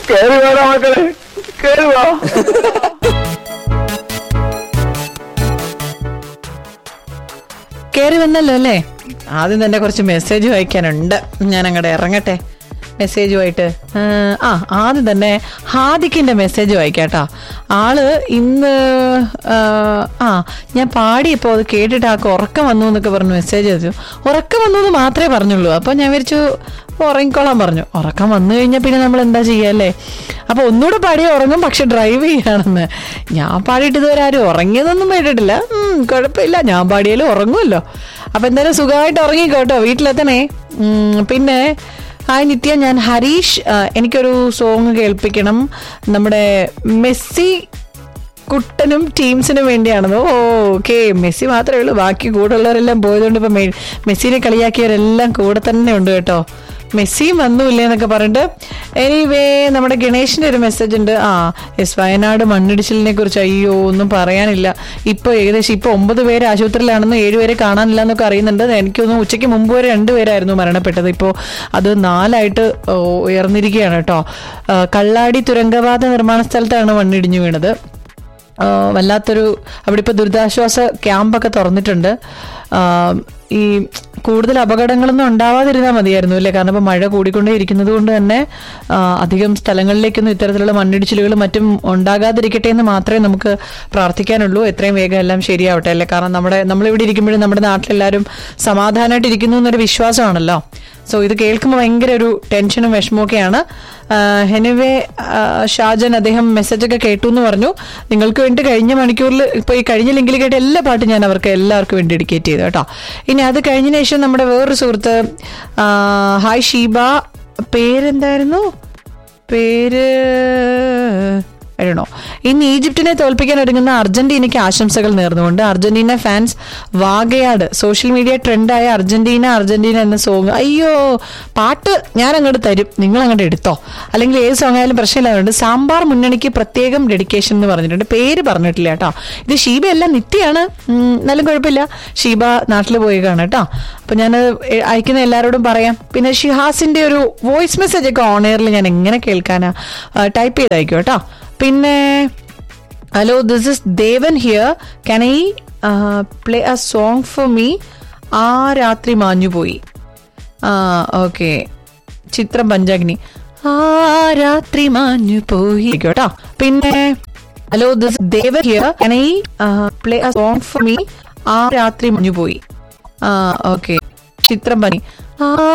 കേറി വേണം മക്കളെ കേറി വാ കയറി വന്നല്ലോ അല്ലേ ആദ്യം തന്നെ കുറച്ച് മെസ്സേജ് വായിക്കാനുണ്ട് ഞാൻ അങ്ങോട്ട് ഇറങ്ങട്ടെ മെസ്സേജുമായിട്ട് ആ ആദ്യം തന്നെ ഹാദിക്കിന്റെ മെസ്സേജ് വായിക്കാട്ടോ ആള് ഇന്ന് ആ, ആ ഞാൻ പാടിയപ്പോൾ അത് കേട്ടിട്ട് ആൾക്ക് ഉറക്കം വന്നു എന്നൊക്കെ പറഞ്ഞു മെസ്സേജ് അയച്ചു ഉറക്കം വന്നു എന്ന് മാത്രമേ പറഞ്ഞുള്ളൂ അപ്പോൾ ഞാൻ വിചാരിച്ചു ഉറങ്ങിക്കോളാൻ പറഞ്ഞു ഉറക്കം വന്നു കഴിഞ്ഞാൽ പിന്നെ നമ്മൾ എന്താ ചെയ്യാല്ലേ അപ്പൊ ഒന്നുകൂടെ പാടി ഉറങ്ങും പക്ഷെ ഡ്രൈവ് ചെയ്യാണെന്ന് ഞാൻ പാടിയിട്ട് ഇതുവരെ ആരും ഉറങ്ങിയതൊന്നും കേട്ടിട്ടില്ല ഉം, കുഴപ്പമില്ല ഞാൻ പാടിയാലും ഉറങ്ങുമല്ലോ അപ്പൊ എന്തായാലും സുഖമായിട്ട് ഉറങ്ങിക്കോട്ടോ വീട്ടിലെത്തണേ ഉം, പിന്നെ ഹായ് നിത്യ ഞാൻ ഹരീഷ് ആ, എനിക്കൊരു സോങ് കേൾപ്പിക്കണം നമ്മുടെ മെസ്സി കുട്ടനും ടീംസിനും വേണ്ടിയാണെന്നോ ഓ ഓക്കെ മെസ്സി മാത്രമേ ഉള്ളൂ ബാക്കി കൂടെ ഉള്ളവരെല്ലാം പോയതുകൊണ്ട് ഇപ്പൊ മെ- മെസ്സിനെ കളിയാക്കിയവരെല്ലാം കൂടെ തന്നെ ഉണ്ട് കേട്ടോ മെസ്സിയും വന്നുമില്ലേ എന്നൊക്കെ പറഞ്ഞിട്ട് എനിവേ നമ്മുടെ ഗണേഷിന്റെ ഒരു മെസ്സേജ് ഉണ്ട് ആ എസ് വയനാട് മണ്ണിടിച്ചിലിനെ കുറിച്ച് അയ്യോ ഒന്നും പറയാനില്ല ഇപ്പൊ ഏകദേശം ഇപ്പൊ ഒമ്പത് പേര് ആശുപത്രിയിലാണെന്ന് ഏഴുപേരെ കാണാനില്ല എന്നൊക്കെ അറിയുന്നുണ്ട് എനിക്കൊന്നും ഉച്ചയ്ക്ക് മുമ്പ് വരെ രണ്ടുപേരായിരുന്നു മരണപ്പെട്ടത് ഇപ്പോൾ അത് നാലായിട്ട് ഓ, ഉയർന്നിരിക്കുകയാണ് കേട്ടോ ആ, കള്ളാടി തുരങ്കപാത നിർമ്മാണ സ്ഥലത്താണ് മണ്ണിടിഞ്ഞു വീണത് ആ, വല്ലാത്തൊരു അവിടെ ഇപ്പോൾ ദുരിതാശ്വാസ ക്യാമ്പൊക്കെ തുറന്നിട്ടുണ്ട് ആ, ഈ കൂടുതൽ അപകടങ്ങളൊന്നും ഉണ്ടാവാതിരുന്നാൽ മതിയായിരുന്നു അല്ലേ കാരണം ഇപ്പോൾ മഴ കൂടിക്കൊണ്ടേ ഇരിക്കുന്നത് കൊണ്ട് തന്നെ ആ, അധികം സ്ഥലങ്ങളിലേക്കൊന്നും ഇത്തരത്തിലുള്ള മണ്ണിടിച്ചിലുകളും മറ്റും ഉണ്ടാകാതിരിക്കട്ടെ എന്ന് മാത്രമേ നമുക്ക് പ്രാർത്ഥിക്കാനുള്ളൂ എത്രയും വേഗം എല്ലാം ശരിയാവട്ടെ അല്ലേ കാരണം നമ്മുടെ നമ്മളിവിടെ ഇരിക്കുമ്പോഴും നമ്മുടെ നാട്ടിലെല്ലാവരും സമാധാനമായിട്ട് ഇരിക്കുന്നു എന്നൊരു വിശ്വാസമാണല്ലോ സോ ഇത് കേൾക്കുമ്പോൾ ഭയങ്കര ഒരു ടെൻഷനും വിഷമമൊക്കെയാണ് എനിവേ ഷാജൻ അദ്ദേഹം മെസ്സേജൊക്കെ കേട്ടു എന്ന് പറഞ്ഞു നിങ്ങൾക്ക് വേണ്ടി കഴിഞ്ഞ മണിക്കൂറിൽ ഇപ്പോൾ ഈ കഴിഞ്ഞ ലിങ്കിൽ കേട്ട എല്ലാ പാട്ടും ഞാൻ അവർക്ക് എല്ലാവർക്കും വേണ്ടി ഡെഡിക്കേറ്റ് ചെയ്തു കേട്ടോ ഇനി അത് കഴിഞ്ഞതിന് ശേഷം നമ്മുടെ വേറൊരു സുഹൃത്ത് ആ, ഹായ് ഷീബ പേരെന്തായിരുന്നു പേര് എഴുതണോ ഇന്ന് ഈജിപ്തിനെ തോൽപ്പിക്കാൻ ഒരുങ്ങുന്ന അർജന്റീനയ്ക്ക് ആശംസകൾ നേർന്നുകൊണ്ട് അർജന്റീന ഫാൻസ് വാഗയാട് സോഷ്യൽ മീഡിയ ട്രെൻഡായ അർജന്റീന അർജന്റീന എന്ന സോങ് അയ്യോ പാട്ട് ഞാൻ അങ്ങോട്ട് തരും നിങ്ങൾ അങ്ങോട്ട് എടുത്തോ അല്ലെങ്കിൽ ഏത് സോങ് ആയാലും പ്രശ്നമില്ലാതുകൊണ്ട് സാമ്പാർ മുന്നണിക്ക് പ്രത്യേകം ഡെഡിക്കേഷൻ എന്ന് പറഞ്ഞിട്ടുണ്ട് പേര് പറഞ്ഞിട്ടില്ല കേട്ടോ ഇത് ഷീബയല്ല നിത്യയാണ് ഉം, എന്നാലും കുഴപ്പമില്ല ഷീബ നാട്ടിൽ പോയി കാണാം കേട്ടോ അപ്പൊ ഞാൻ അയക്കുന്ന എല്ലാവരോടും പറയാം പിന്നെ ഷിഹാസിന്റെ ഒരു വോയിസ് മെസ്സേജ് ഒക്കെ ഓൺ എയറിൽ ഞാൻ എങ്ങനെ കേൾക്കാനാ ടൈപ്പ് ചെയ്ത് അയക്കും കേട്ടോ പിന്നെ hello this is Devan here can I play a song for me ആ രാത്രി മാഞ്ഞുപോയി ആ ഓക്കെ ചിത്രം പഞ്ചാഗ്നി ആ രാത്രി മാഞ്ഞു പോയി കേട്ടോ പിന്നെ hello this Devan here can I play a song for me ആ രാത്രി മാഞ്ഞു പോയി ആ ഓക്കെ ചിത്രം പനി ആ